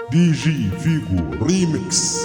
دي جي فيجو ريميكس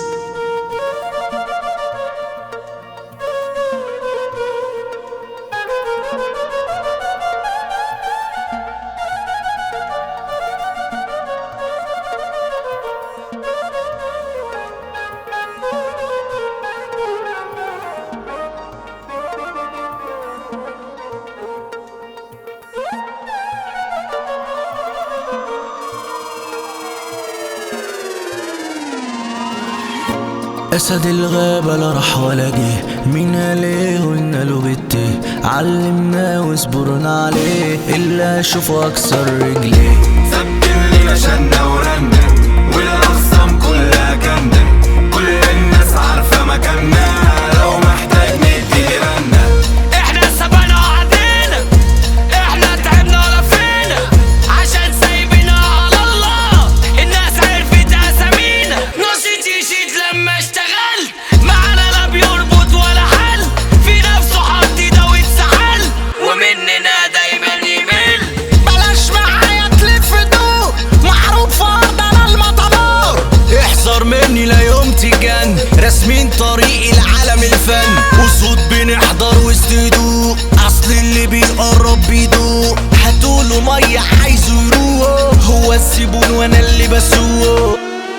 أسد الغابة لا راح ولا جه مين عليه قلنا له بته علمناه وصبرنا عليه إلا أشوفه أكسر رجليه سبتن لينا شنا ورنا والأقسام كلها جنة كل الناس عارفة مكاننا لو محتاج ندي رنة احنا سبقنا وعدينا احنا تعبنا ولا فينا عشان سايبنا على الله الناس عرفت اسامينا نشيط يشيط لما اشتغلت معانا لا بيربط ولا حل في نفسه حط ده واتسحل ومننا دايما يمل بلاش معايا تلف دور معروف فرض على المطلور احذر مني لا يوم تجن راسمين طريق العالم الفن وصوت بنحضر وسط هدوء اصل اللي بيقرب بيدوق هاتوله ميه عايزه يروق هو الزبون وانا اللي بسوق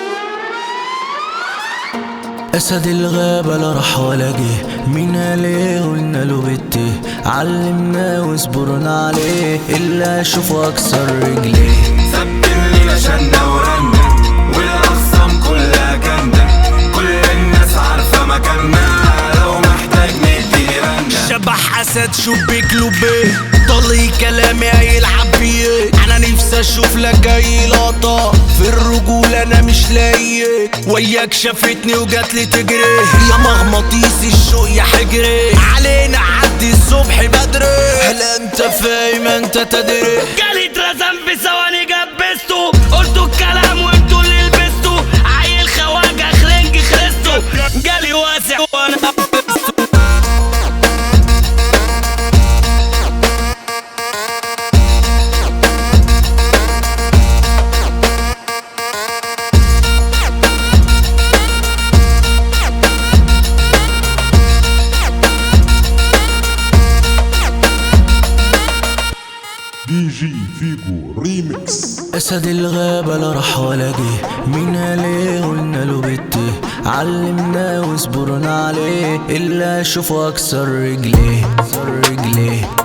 أسد الغابة لا راح ولا جه مين عليه قلنا له بته علمناه وصبرنا عليه إلا أشوفه أكسر رجليه سبتن لينا شنا ورنا والأقسام كلها جنة كل الناس عارفة مكاننا لو محتاج ندي رنة شبح اسد شبك لبيه طلي كلامي هيلعب بيه انا نفسي اشوف لك اي لقطه في الرجوله انا مش لاقيه وياك شافتني وجات لي تجري يا مغناطيس الشوق يا حجري علينا عدي الصبح بدري هل انت فاهم انت تدري جالي اترسم في ثواني جبسته قلتوا الكلام وانتوا اللي لبستوا عيل خواجه خرنج خرستو جالي واسع وانا دي جي فيجو ريميكس أسد الغابة لا راح ولا جه مين عليه قلنا له بته علمناه وصبرنا عليه إلا أشوفه أكسر رجليه أكسر رجليه